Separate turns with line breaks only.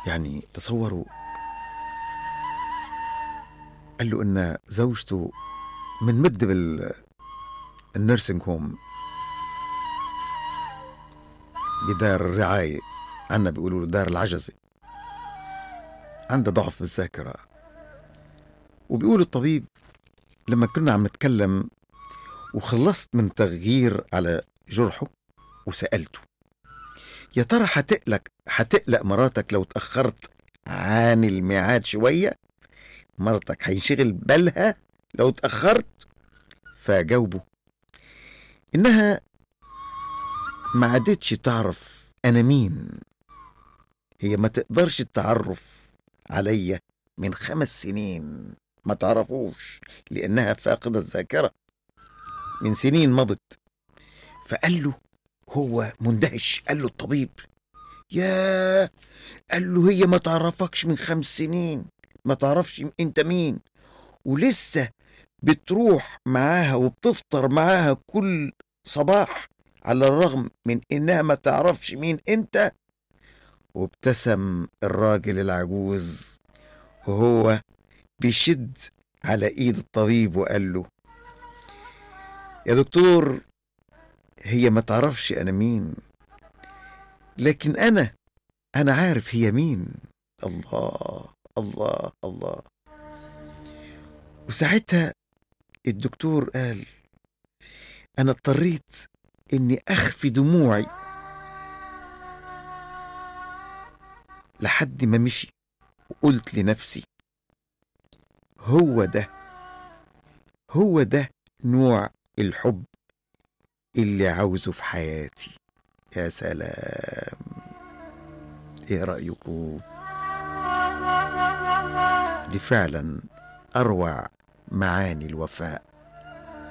يعني تصوروا قال له ان زوجته من مد بال النيرسينج هوم بدار الرعاية عنا بيقولوا له دار العجزة عنده ضعف بالذاكرة وبيقول الطبيب لما كنا عم نتكلم وخلصت من تغيير على جرحه وسألته يا ترى حتقلق حتقلق مراتك لو تأخرت عن الميعاد شوية مرتك حينشغل بالها لو تأخرت فجاوبه إنها ما عادتش تعرف أنا مين هي ما تقدرش التعرف عليا من خمس سنين ما تعرفوش لأنها فاقدة الذاكرة من سنين مضت فقال له هو مندهش قال له الطبيب يا قال له هي ما تعرفكش من خمس سنين ما تعرفش انت مين ولسه بتروح معاها وبتفطر معاها كل صباح على الرغم من انها ما تعرفش مين انت وابتسم الراجل العجوز وهو بيشد على ايد الطبيب وقال له يا دكتور هي ما تعرفش انا مين لكن انا انا عارف هي مين الله الله الله وساعتها الدكتور قال انا اضطريت اني اخفي دموعي لحد ما مشي وقلت لنفسي هو ده هو ده نوع الحب اللي عاوزه في حياتي يا سلام ايه رايكم دي فعلا اروع معاني الوفاء